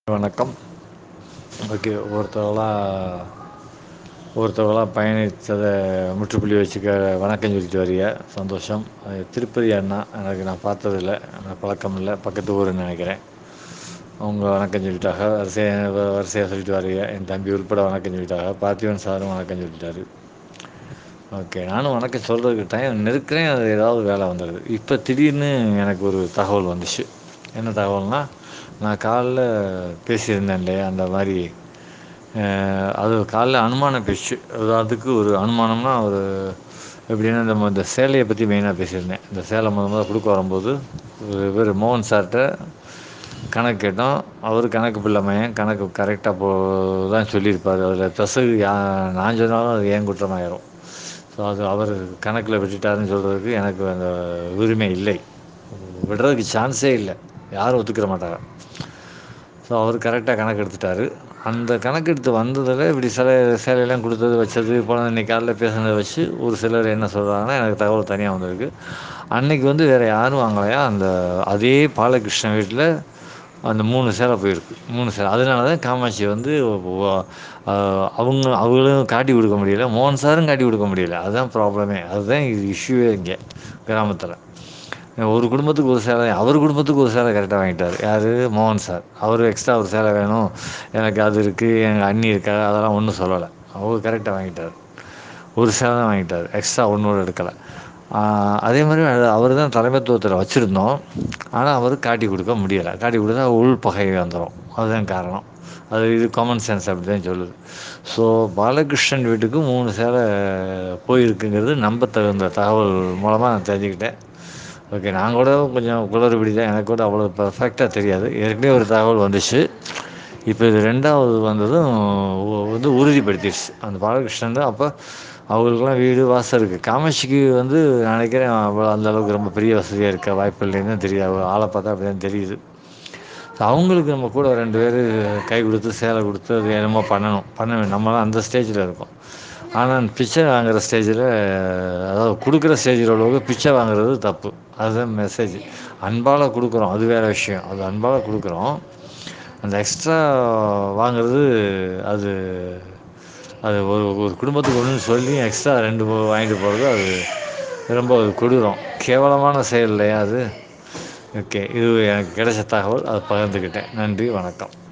வணக்கம் ஓகே ஒருத்தவங்களா ஒருத்தவங்களா பயணிச்சத முற்றுப்புள்ளி வச்சுக்க வணக்கோ சொல்லிட்டு வரிங்க சந்தோஷம் அது திருப்பதி அண்ணா எனக்கு நா பாத்ததில்ல அந்த பழக்கம் இல்ல பக்கத்து ஊருன்னு நெனைக்கிறே அவங்க வணக்கோ சொல்லிட்டாக வரிசையா வரிசையா சொல்லிட்டு வரிங்க என் தம்பி உள்பட வணக்கோ சொல்லிட்டாக பார்த்திபன் சாரும் வணக்கோ சொல்லிட்டாரு ஓகே நானு வணக்கோ சொல்றதுக்கு டைம் நெருக்குறே அது ஏதாவது வேல வந்துடுது இப்போ திடீர்னு எனக்கு ஒரு தகவல் வந்துச்சு என்ன தகவல்னா நா கால்ல பேசியிருந்தே இல்லையா அந்த மாரி ஆ அது கால்ல அனுமான பேஸ்ச்சு உதாரணத்துக்கு ஒரு அனுமானம்னா ஒரு எப்டின்னா நம்ம இந்த சேலைய பத்தி மெயினா பேசியிருந்தே இந்த சேல மொத மொதல்ல குடுக்க வரும்போது இவரு மோகன் சார்ட்ட கணக்கு கேட்டோ அவரு கணக்கு பிள்ள மயே கணக்கு கரெக்டா போ தா சொல்லியிருப்பாரு அதில பெசகு யா நா சொன்னாலு அது ஏ குற்றமாயிரு ஸோ அது அவரு கணக்குல விட்டுட்டாருன்னு சொல்றதுக்கு எனக்கு அந்த உரிமை இல்லை விட்றதுக்கு சான்ஸே இல்ல யாரு ஒத்துக்கிற மாட்டாங்க ஸோ அவரு கரெக்டா கணக்கு எடுத்துட்டாரு அந்த கணக்கு எடுத்து வந்ததுல இப்டி செல சேலையல்லா குடுத்தது வச்சது போன இன்னைக்கு கால்ல பேசுனத வச்சு ஒரு சிலர் என்ன சொல்றாங்கன்னா எனக்கு தகவல் தனியா வந்திருக்கு அன்னைக்கு வந்து வேற யாரு வாங்கலையா அந்த அதே பாலகிருஷ்ண வீட்ல அந்த மூணு சேல போயிருக்கு மூணு சேல அதனால தா காமாட்சி வந்து வ ஆ அவங்க அவங்களு காட்டி குடுக்க முடியல மோகன் சாரு காட்டி குடுக்க முடியல அதுதா ப்ராப்ளமே அதுதா இஷ்யூவே இங்க கிராமத்தில ஒரு குடும்பத்துக்கு ஒரு சேல அவர் குடும்பத்துக்கு ஒரு சேல கரெக்டா வாங்கிட்டாரு யாரு மோகன் சார் அவரு எக்ஸ்ட்ரா ஒரு சேல வேணு எனக்கு அது இருக்கு எங்க அண்ணி இருக்காக அதெல்லா ஒன்னு சொல்லல அவரு கரெக்டா வாங்கிட்டாரு ஒரு சேல தா வாங்கிட்டாரு எக்ஸ்ட்ரா ஒன்னு கூட எடுக்கல ஆ அதே மாரி அவரு தா தலைமைத்துவத்துல வச்சிருந்தோ ஆனா அவரு காட்டி குடுக்க முடியல காட்டி குடுத்தா உள் பகை வந்துரு அதுதா காரணோ அது இது காமன் சென்ஸ் அப்டிதா சொல்லுது ஸோ பாலகிருஷ்ணன் வீட்டுக்கு மூணு சேல போயிருக்குங்கிறது நம்ப தகுந்த தகவல் மூலமா நா தெரிஞ்சுக்கிட்டே ஓகே நா கூட கொஞ்சோ குளறுபடி தா எனக்கு கூட அவ்வளோ பெர்ஃபெக்ட்டா தெரியாது ஏற்கனவே ஒரு தகவல் வந்துச்சு இப்ப இது ரெண்டாவது வந்தது வந்து உறுதிப்படுத்திடுச்சு அந்த பாலகிருஷ்ணன் தா அப்ப அவங்களுக்கெல்லா வீடு வாச இருக்கு காமட்சிக்கு வந்து நா நெனைக்கிறே அவ்வளோ அந்த அளவுக்கு ரொம்ப பெரிய வசதியா இருக்க வாய்ப்பு இல்லைன்னு தா தெரியுது அவ ஆள பாத்தா அப்டிதா தெரியுது அவங்களுக்கு நம்ம கூட ரெண்டு பேரு கை குடுத்து சேல குடுத்து அது என்னமோ பண்ணணு பண்ண நம்மலா அந்த ஸ்டேஜ்ல இருக்கோ ஆனா பிச்ச வாங்குற ஸ்டேஜ்ல அதாவது குடுக்குற ஸ்டேஜ்ல உள்ளவங்க பிச்ச வாங்குறது தப்பு அதுதா மெசேஜ் அன்பால குடுக்குறோ அது வேற விஷயோ அது அன்பால குடுக்குறோ அந்த எக்ஸ்ட்ரா வாங்குறது அது அது ஒரு ஒரு குடும்பத்துக்கு ஒன்னுன்னு சொல்லி எக்ஸ்ட்ரா ரெண்டு வாங்கிட்டு போறது அது ரொம்ப கொடூரோ கேவலமான செயல் இல்லையா அது ஓகே இது எனக்கு கெடைச்ச தகவல் அத பகிர்ந்துக்கிட்டே நன்றி வணக்கம்